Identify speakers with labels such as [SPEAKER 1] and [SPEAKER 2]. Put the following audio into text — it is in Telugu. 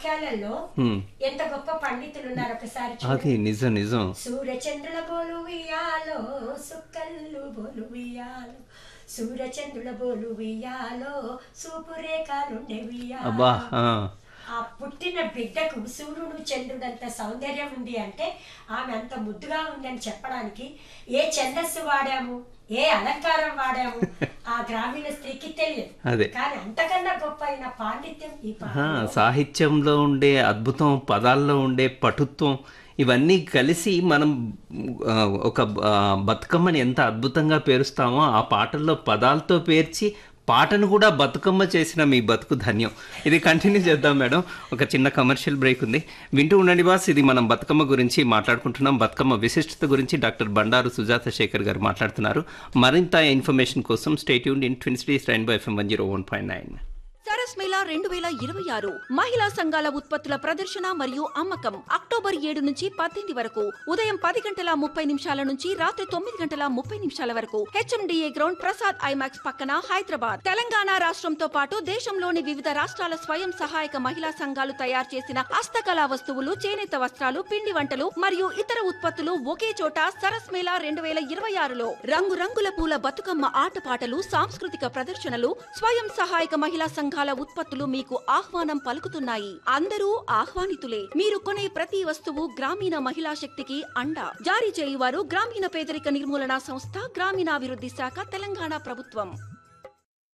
[SPEAKER 1] వాక్యాలలో
[SPEAKER 2] హ్మ్.
[SPEAKER 1] ఎంత గొప్ప పండితులు ఉన్నారు ఒకసారి
[SPEAKER 2] అది
[SPEAKER 1] చూడండి.
[SPEAKER 2] నిజం నిజం
[SPEAKER 1] సూర్యచంద్రుల బోలు వియాలో సుక్కల్లు బోలు వియాలో సూర్యచంద్రుల బోలు వియాలో సూపురేఖలుండే వియాలో
[SPEAKER 2] అబ్బా ఆ.
[SPEAKER 1] ఆ పుట్టిన బిడ్డకు సూర్యుడు చంద్రుడంత సౌందర్యం ఉంది అంటే ఆమె అంత ముద్దుగా ఉందని చెప్పడానికి ఏ ఛందస్సు వాడాము ఏ అలంకారం వాడాము ఆ గ్రామీణ స్త్రీకి తెలియదు
[SPEAKER 2] అదే.
[SPEAKER 1] కానీ అంతకన్నా గొప్ప అయిన పాండిత్యం ఈ
[SPEAKER 2] ఆ,
[SPEAKER 1] పాటలో
[SPEAKER 2] సాహిత్యంలో ఉండే అద్భుతం పదాల్లో ఉండే పటుత్వం ఇవన్నీ కలిసి మనం ఆ, ఒక ఆ, బతుకమ్మని ఎంత అద్భుతంగా పేరుస్తామో ఆ పాటల్లో పదాలతో పేర్చి పాటను కూడా బతుకమ్మ చేసిన మీ బతుకు ధన్యం ఇది కంటిన్యూ చేద్దాం మేడం ఒక చిన్న కమర్షియల్ బ్రేక్ ఉంది వింటూ ఉండండి బాస్ ఇది మనం బతుకమ్మ గురించి మాట్లాడుకుంటున్నాం బతుకమ్మ విశిష్టత గురించి డాక్టర్ బండారు సుజాత శేఖర్ గారు మాట్లాడుతున్నారు మరింత ఇన్ఫర్మేషన్ కోసం స్టేట్ యూన్ in twin cities rainbow FM one zero one point nine
[SPEAKER 3] Saras Mela రెండు వేల ఇరవై ఆరు మహిళా సంఘాల ఉత్పత్తుల ప్రదర్శన మరియు అమ్మకం అక్టోబర్ ఏడు నుంచి పద్దెనిమిది వరకు ఉదయం పది గంటల ముప్పై నిమిషాల నుంచి రాత్రి తొమ్మిది గంటల ముప్పై నిమిషాల వరకు హెచ్ఎండిఏ గ్రౌండ్ ప్రసాద్ ఐమాక్స్ పక్కన హైదరాబాద్ తెలంగాణ రాష్ట్రంతో పాటు దేశంలోని వివిధ రాష్ట్రాల స్వయం సహాయక మహిళా సంఘాలు తయారు చేసిన హస్తకళా వస్తువులు చేనేత వస్త్రాలు పిండి వంటలు మరియు ఇతర ఉత్పత్తులు ఒకే చోట సరస్ మేళా రెండు వేల ఇరవై ఆరులో రంగురంగుల పూల బతుకమ్మ ఆటపాటలు సాంస్కృతిక ప్రదర్శనలు స్వయం సహాయక మహిళా సంఘాల ఉత్పత్తులు మీకు ఆహ్వానం పలుకుతున్నాయి అందరూ ఆహ్వానితులే మీరు కొనే ప్రతి వస్తువు గ్రామీణ మహిళా శక్తికి అండ జారీ చేయువారు గ్రామీణ పేదరిక నిర్మూలన సంస్థ గ్రామీణాభివృద్ధి శాఖ తెలంగాణ ప్రభుత్వం